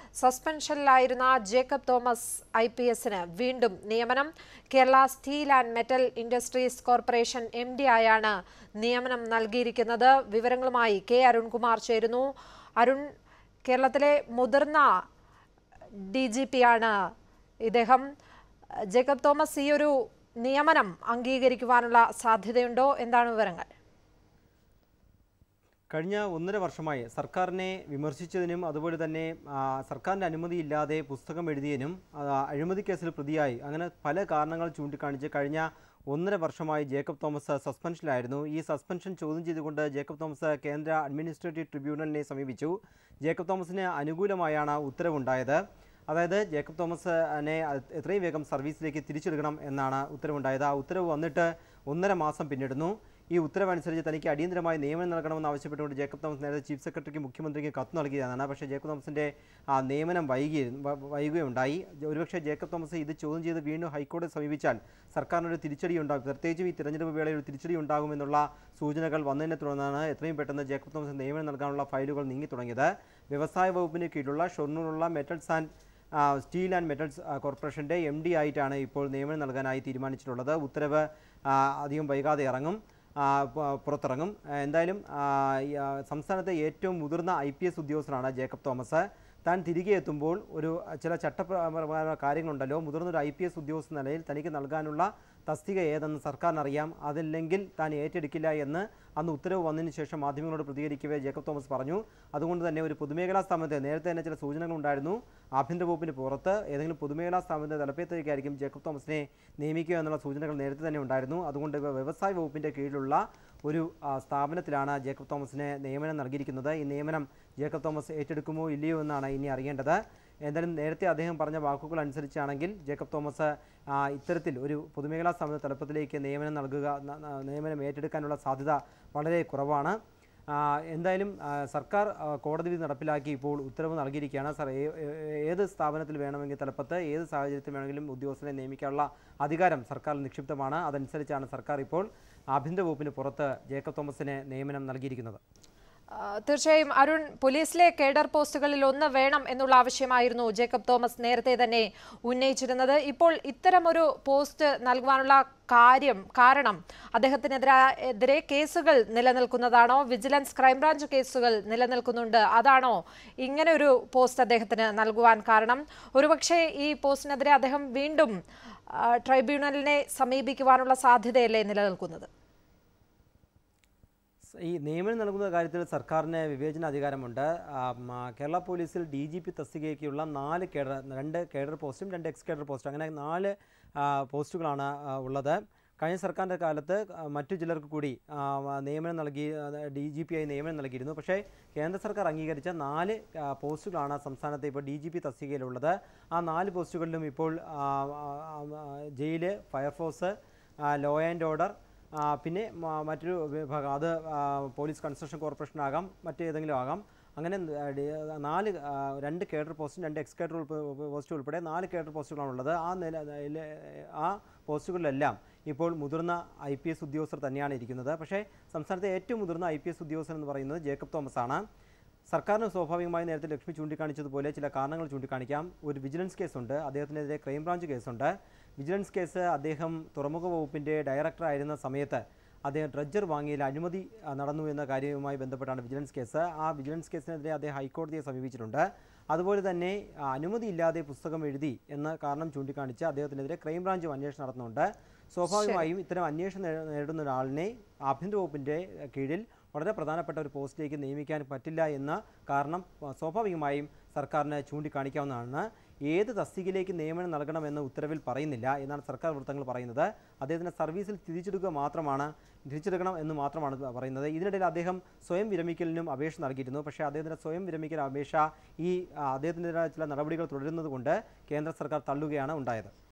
സസ്പെൻഷനിലായിരുന്ന Jacob Thomas I P എസിന് വീണ്ടും നിയമനം Kerala steel and metal industries corporation M D ആയാണ് നിയമനം നൽകിയിരിക്കുന്നത് വിവരങ്ങളുമായി കെ അരുൺകുമാർ ചേരുന്നു അരുൺ കേരളത്തിലെ മുതിർന്ന ഡി ജി പി ആണ് ഇദ്ദേഹം ജേക്കബ് തോമസ് ഈ ഒരു നിയമനം അംഗീകരിക്കുവാനുള്ള സാധ്യതയുണ്ടോ എന്താണ് വിവരങ്ങൾ കഴിഞ്ഞ ഒന്നര വർഷമായി സർക്കാരിനെ വിമർശിച്ചതിനും അതുപോലെ തന്നെ ആ, സർക്കാരിൻ്റെ അനുമതിയില്ലാതെ പുസ്തകം എഴുതിയതിനും ആ, അഴിമതി കേസിൽ പ്രതിയായി അങ്ങനെ പല കാരണങ്ങൾ ചൂണ്ടിക്കാണിച്ച് കഴിഞ്ഞ ഒന്നര വർഷമായി ജേക്കബ് തോമസ് സസ്പെൻഷനിലായിരുന്നു ഈ സസ്പെൻഷൻ ചോദ്യം ചെയ്തുകൊണ്ട് ജേക്കബ് തോമസ് കേന്ദ്ര അഡ്മിനിസ്ട്രേറ്റീവ് ട്രിബ്യൂണലിനെ സമീപിച്ചു ജേക്കബ് തോമസിന് അനുകൂലമായ ഉത്തരവുണ്ടായത് അതായത് ജേക്കബ് തോമസിനെ എത്രയും വേഗം സർവീസിലേക്ക് തിരിച്ചെടുക്കണം എന്നാണ് ഉത്തരവുണ്ടായത് ആ ഉത്തരവ് വന്നിട്ട് ഒന്നര മാസം പിന്നിടുന്നു ഈ ഉത്തരവനുസരിച്ച് തനിക്ക് അടിയന്തരമായി നിയമനം നൽകണമെന്ന് ആവശ്യപ്പെട്ടുകൊണ്ട് ജേക്കബ് തോമസ് നേരത്തെ ചീഫ് സെക്രട്ടറിക്ക് മുഖ്യമന്ത്രിക്ക് കത്ത് നൽകിയതാണ് പക്ഷേ ജേക്കബ് തോമസിൻ്റെ ആ നിയമനം വൈകി വൈകുകയുണ്ടായി ഒരുപക്ഷെ ജേക്കബ് തോമസ് ഇത് ചോദ്യം ചെയ്ത് വീണ്ടും ഹൈക്കോടതി സമീപിച്ചാൽ സർക്കാരിനൊരു തിരിച്ചടി ഉണ്ടാകും പ്രത്യേകിച്ചും ഈ തിരഞ്ഞെടുപ്പ് വേളയിൽ ഒരു തിരിച്ചടി ഉണ്ടാകുമെന്നുള്ള സൂചനകൾ വന്നതിനെ തുടർന്നാണ് എത്രയും പെട്ടെന്ന് ജേക്കബ് തോമസ് നിയമനം നൽകാനുള്ള ഫയലുകൾ നീങ്ങി തുടങ്ങിയത് വ്യവസായ വകുപ്പിന് കീഴിലുള്ള ഷൊർണൂറുള്ള മെറ്റൽസ് ആൻഡ് ആ, സ്റ്റീൽ ആൻഡ് മെറ്റൽസ് ആ, കോർപ്പറേഷൻ്റെ എം ഡി ആയിട്ടാണ് ഇപ്പോൾ നിയമനം നൽകാനായി തീരുമാനിച്ചിട്ടുള്ളത് ഉത്തരവ് ആ, അധികം വൈകാതെ ഇറങ്ങും ആ, പ- പുറത്തിറങ്ങും ആ, എന്തായാലും ആ, ഈ, ആ, സംസ്ഥാനത്തെ ഏറ്റവും മുതിർന്ന ഐ പി എസ് ഉദ്യോഗസ്ഥനാണ് ജേക്കബ് തോമസ് താൻ തിരികെ എത്തുമ്പോൾ ഒരു ചില ചട്ടപ്രകാരമായ കാര്യങ്ങളുണ്ടല്ലോ മുതിർന്നൊരു ഐ പി എസ് ഉദ്യോഗസ്ഥ നിലയിൽ തനിക്ക് നൽകാനുള്ള തസ്തിക ഏതെന്ന് സർക്കാരിനറിയാം അതല്ലെങ്കിൽ താൻ ഏറ്റെടുക്കില്ല എന്ന് അന്ന് ഉത്തരവ് വന്നതിന് ശേഷം മാധ്യമങ്ങളോട് പ്രതികരിക്കവേ ജേക്കബ് തോമസ് പറഞ്ഞു അതുകൊണ്ട് തന്നെ ഒരു പൊതുമേഖലാ സ്ഥാപനത്തെ നേരത്തെ തന്നെ ചില സൂചനകളുണ്ടായിരുന്നു ആഭ്യന്തര വകുപ്പിന് പുറത്ത് ഏതെങ്കിലും പൊതുമേഖലാ സ്ഥാപനത്തെ തലപ്പത്തേക്കായിരിക്കും ജേക്കബ് തോമസിനെ നിയമിക്കുക എന്നുള്ള സൂചനകൾ നേരത്തെ തന്നെ ഉണ്ടായിരുന്നു അതുകൊണ്ട് ഇവ വ്യവസായ വകുപ്പിൻ്റെ കീഴിലുള്ള ഒരു ആ, സ്ഥാപനത്തിലാണ് ജേക്കബ് തോമസിന് നിയമനം നൽകിയിരിക്കുന്നത് ഈ നിയമനം ജേക്കബ് തോമസ് ഏറ്റെടുക്കുമോ ഇല്ലയോ എന്നാണ് ഇനി അറിയേണ്ടത് എന്തായാലും നേരത്തെ അദ്ദേഹം പറഞ്ഞ വാക്കുകൾ അനുസരിച്ചാണെങ്കിൽ ജേക്കബ് തോമസ് ആ, ഇത്തരത്തിൽ ഒരു പൊതുമേഖലാ സ്ഥാപന തലപ്പത്തിലേക്ക് നിയമനം നൽകുക ന- ന- നിയമനം ഏറ്റെടുക്കാനുള്ള സാധ്യത വളരെ കുറവാണ് ആ, എന്തായാലും ആ, സർക്കാർ ആ, കോടതി വിധി നടപ്പിലാക്കി ഇപ്പോൾ ഉത്തരവ് നൽകിയിരിക്കുകയാണ് സർ ഏ- ഏ- ഏത് സ്ഥാപനത്തിൽ വേണമെങ്കിൽ തലപ്പത്ത് ഏത് സാഹചര്യത്തിൽ വേണമെങ്കിലും ഉദ്യോഗസ്ഥരെ നിയമിക്കാനുള്ള അധികാരം സർക്കാർ നിക്ഷിപ്തമാണ് അതനുസരിച്ചാണ് സർക്കാർ ഇപ്പോൾ ആഭ്യന്തര വകുപ്പിന് പുറത്ത് ജേക്കബ് തോമസിന് നിയമനം നൽകിയിരിക്കുന്നത് ആ, തീർച്ചയായും അരുൺ പോലീസിലെ കേഡർ പോസ്റ്റുകളിൽ ഒന്ന് വേണം എന്നുള്ള ആവശ്യമായിരുന്നു ജേക്കബ് തോമസ് നേരത്തെ തന്നെ ഉന്നയിച്ചിരുന്നത് ഇപ്പോൾ ഇത്തരമൊരു പോസ്റ്റ് നൽകുവാനുള്ള കാര്യം കാരണം അദ്ദേഹത്തിനെതിരെ എതിരെ കേസുകൾ നിലനിൽക്കുന്നതാണോ വിജിലൻസ് ക്രൈംബ്രാഞ്ച് കേസുകൾ നിലനിൽക്കുന്നുണ്ട് അതാണോ ഇങ്ങനെ ഒരു പോസ്റ്റ് അദ്ദേഹത്തിന് നൽകുവാൻ കാരണം ഒരുപക്ഷെ ഈ പോസ്റ്റിനെതിരെ അദ്ദേഹം വീണ്ടും ആ, ട്രൈബ്യൂണലിനെ സമീപിക്കുവാനുള്ള സാധ്യതയല്ലേ നിലനിൽക്കുന്നത് ഈ നിയമനം നൽകുന്ന കാര്യത്തിൽ സർക്കാരിന് വിവേചന അധികാരമുണ്ട് ആ, മ, കേരള പോലീസിൽ ഡി ജി പി തസ്തികയ്ക്കുള്ള നാല് കേഡർ രണ്ട് കേഡർ പോസ്റ്റും രണ്ട് എക്സ് കേഡർ പോസ്റ്റും അങ്ങനെ നാല് ആ, പോസ്റ്റുകളാണ് ആ, ഉള്ളത് കഴിഞ്ഞ സർക്കാരിൻ്റെ കാലത്ത് ആ, മറ്റു ചിലർക്ക് കൂടി ആ, നിയമനം നൽകി ഡി ജി പി ആയി നിയമനം നൽകിയിരുന്നു പക്ഷേ കേന്ദ്ര സർക്കാർ അംഗീകരിച്ച നാല് ആ, പോസ്റ്റുകളാണ് സംസ്ഥാനത്ത് ഇപ്പോൾ ഡി ജി പി തസ്തികയിലുള്ളത് ആ നാല് പോസ്റ്റുകളിലും ഇപ്പോൾ ആ, ആ, ആ, jail fire force law and order ആ, പിന്നെ മ- മറ്റൊരു വിഭാഗം അത് ആ, പോലീസ് കൺസ്ട്രക്ഷൻ കോർപ്പറേഷൻ ആകാം മറ്റേതെങ്കിലും ആകാം അങ്ങനെ ആ, ഡി- നാല് ആ, രണ്ട് കേഡർ പോസ്റ്റും രണ്ട് എക്സ് കേഡർ പോസ്റ്റും ഉൾപ്പെടെ നാല് കേഡർ പോസ്റ്റുകളാണുള്ളത് ആ നില നില- ആ പോസ്റ്റുകളിലെല്ലാം ഇപ്പോൾ മുതിർന്ന ഐ പി എസ് ഉദ്യോഗസ്ഥർ തന്നെയാണ് ഇരിക്കുന്നത് പക്ഷേ സംസ്ഥാനത്തെ ഏറ്റവും മുതിർന്ന ഐ പി എസ് ഉദ്യോഗസ്ഥൻ എന്ന് പറയുന്നത് ജേക്കബ് തോമസ് ആണ് സർക്കാരിന് സ്വാഭാവികമായി നേരത്തെ ലക്ഷ്മി ചൂണ്ടിക്കാണിച്ചതുപോലെ ചില കാരണങ്ങൾ ചൂണ്ടിക്കാണിക്കാം ഒരു വിജിലൻസ് കേസുണ്ട് അദ്ദേഹത്തിനെതിരെ ക്രൈംബ്രാഞ്ച് കേസുണ്ട് വിജിലൻസ് കേസ് അദ്ദേഹം തുറമുഖ വകുപ്പിൻ്റെ ഡയറക്ടറായിരുന്ന സമയത്ത് അദ്ദേഹം ഡ്രഡ്ജർ വാങ്ങിയതിൽ അഴിമതി ആ, നടന്നു എന്ന കാര്യവുമായി ബന്ധപ്പെട്ടാണ് വിജിലൻസ് കേസ് ആ വിജിലൻസ് കേസിനെതിരെ അദ്ദേഹം ഹൈക്കോടതിയെ സമീപിച്ചിട്ടുണ്ട് അതുപോലെ തന്നെ ആ, അനുമതിയില്ലാതെ പുസ്തകം എഴുതി എന്ന കാരണം ചൂണ്ടിക്കാണിച്ച് അദ്ദേഹത്തിനെതിരെ ക്രൈംബ്രാഞ്ചും അന്വേഷണം നടത്തുന്നുണ്ട് സ്വാഭാവികമായും ഇത്തരം അന്വേഷണം നേ- നേരിടുന്ന ഒരാളിനെ ആഭ്യന്തര വകുപ്പിൻ്റെ കീഴിൽ വളരെ പ്രധാനപ്പെട്ട ഒരു പോസ്റ്റിലേക്ക് നിയമിക്കാൻ പറ്റില്ല എന്ന കാരണം ആ, സ്വാഭാവികമായും സർക്കാരിന് ചൂണ്ടിക്കാണിക്കാവുന്നതാണ് ഏത് തസ്തികയിലേക്ക് നിയമനം നൽകണമെന്ന് ഉത്തരവിൽ പറയുന്നില്ല എന്നാണ് സർക്കാർ വൃത്തങ്ങൾ പറയുന്നത് അദ്ദേഹത്തിൻ്റെ സർവീസിൽ തിരിച്ചെടുക്കുക മാത്രമാണ് തിരിച്ചെടുക്കണം എന്ന് മാത്രമാണ് പറയുന്നത് ഇതിനിടയിൽ അദ്ദേഹം സ്വയം വിരമിക്കലിനും അപേക്ഷ നൽകിയിരുന്നു പക്ഷേ അദ്ദേഹത്തിൻ്റെ സ്വയം വിരമിക്കൽ അപേക്ഷ ഈ ആ, അദ്ദേഹത്തിൻ്റെതായ ചില നടപടികൾ തുടരുന്നത് കൊണ്ട് കേന്ദ്ര സർക്കാർ തള്ളുകയാണ് ഉണ്ടായത്